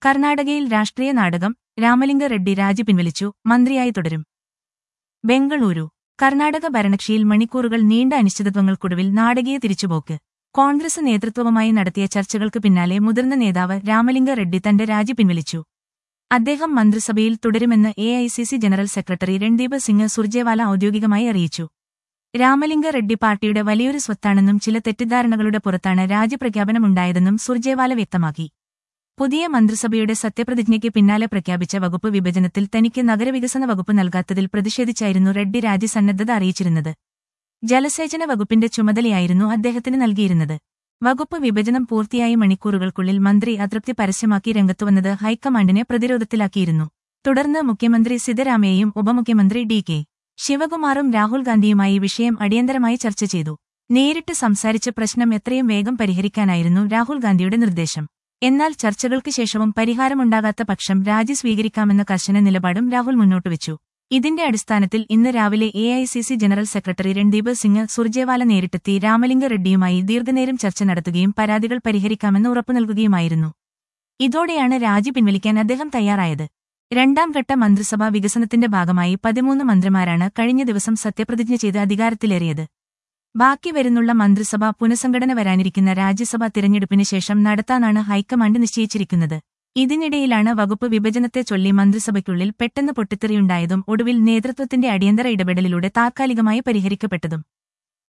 കർണാടകയിൽ രാഷ്ട്രീയ നാടകം രാമലിംഗ റെഡ്ഡി രാജി പിൻവലിച്ചു മന്ത്രിയായി തുടരും ബംഗളൂരു കർണാടക ഭരണകക്ഷിയിൽ മണിക്കൂറുകൾ നീണ്ട അനിശ്ചിതത്വങ്ങൾക്കൊടുവിൽ നാടകീയ തിരിച്ചുപോക്ക് കോൺഗ്രസ് നേതൃത്വവുമായി നടത്തിയ ചർച്ചകൾക്ക് പിന്നാലെ മുതിർന്ന നേതാവ് രാമലിംഗ റെഡ്ഡി തന്റെ രാജി പിൻവലിച്ചു അദ്ദേഹം മന്ത്രിസഭയിൽ തുടരുമെന്ന് A I C C general secretary Randeep Singh Surjewala ഔദ്യോഗികമായി അറിയിച്ചു രാമലിംഗ റെഡ്ഡി പാർട്ടിയുടെ വലിയൊരു സ്വത്താണെന്നും ചില തെറ്റിദ്ധാരണകളുടെ പുറത്താണ് രാജ്യപ്രഖ്യാപനമുണ്ടായതെന്നും സുർജേവാല വ്യക്തമാക്കി പുതിയ മന്ത്രിസഭയുടെ സത്യപ്രതിജ്ഞയ്ക്ക് പിന്നാലെ പ്രഖ്യാപിച്ച വകുപ്പ് വിഭജനത്തിൽ തനിക്ക് നഗരവികസന വകുപ്പ് നൽകാത്തതിൽ പ്രതിഷേധിച്ചായിരുന്നു റെഡ്ഡി രാജ്യസന്നദ്ധത അറിയിച്ചിരുന്നത് ജലസേചന വകുപ്പിന്റെ ചുമതലയായിരുന്നു അദ്ദേഹത്തിന് നൽകിയിരുന്നത് വകുപ്പ് വിഭജനം പൂർത്തിയായി മണിക്കൂറുകൾക്കുള്ളിൽ മന്ത്രി അതൃപ്തി പരസ്യമാക്കി രംഗത്തുവന്നത് ഹൈക്കമാൻഡിനെ പ്രതിരോധത്തിലാക്കിയിരുന്നു തുടർന്ന് മുഖ്യമന്ത്രി സിദ്ധരാമയ്യയും ഉപമുഖ്യമന്ത്രി ഡി കെ ശിവകുമാറും രാഹുൽ ഗാന്ധിയുമായി വിഷയം അടിയന്തരമായി ചർച്ച ചെയ്തു നേരിട്ട് സംസാരിച്ച് പ്രശ്നം എത്രയും വേഗം പരിഹരിക്കാനായിരുന്നു രാഹുൽ ഗാന്ധിയുടെ നിർദ്ദേശം എന്നാൽ ചർച്ചകൾക്ക് ശേഷവും പരിഹാരമുണ്ടാകാത്ത പക്ഷം രാജി സ്വീകരിക്കാമെന്ന കർശന നിലപാടും രാഹുൽ മുന്നോട്ടുവച്ചു ഇതിന്റെ അടിസ്ഥാനത്തിൽ ഇന്ന് രാവിലെ A I C C general secretary Randeep Singh Surjewala നേരിട്ടെത്തി രാമലിംഗ റെഡ്ഡിയുമായി ദീർഘനേരം ചർച്ച നടത്തുകയും പരാതികൾ പരിഹരിക്കാമെന്ന് ഉറപ്പു നൽകുകയുമായിരുന്നു ഇതോടെയാണ് രാജി പിൻവലിക്കാൻ അദ്ദേഹം തയ്യാറായത് രണ്ടാം ഘട്ട മന്ത്രിസഭാ വികസനത്തിന്റെ ഭാഗമായി പതിമൂന്ന് മന്ത്രിമാരാണ് കഴിഞ്ഞ ദിവസം സത്യപ്രതിജ്ഞ ചെയ്ത് അധികാരത്തിലേറിയത് ബാക്കി വരുന്നുള്ള മന്ത്രിസഭ പുനഃസംഘടന വരാനിരിക്കുന്ന രാജ്യസഭാ തിരഞ്ഞെടുപ്പിന് ശേഷം നടത്താനാണ് ഹൈക്കമാൻഡ് നിശ്ചയിച്ചിരിക്കുന്നത് ഇതിനിടയിലാണ് വകുപ്പ് വിഭജനത്തെ ചൊല്ലി മന്ത്രിസഭയ്ക്കുള്ളിൽ പെട്ടെന്ന് പൊട്ടിത്തെറിയുണ്ടായതും ഒടുവിൽ നേതൃത്വത്തിന്റെ അടിയന്തര ഇടപെടലിലൂടെ താത്കാലികമായി പരിഹരിക്കപ്പെട്ടതും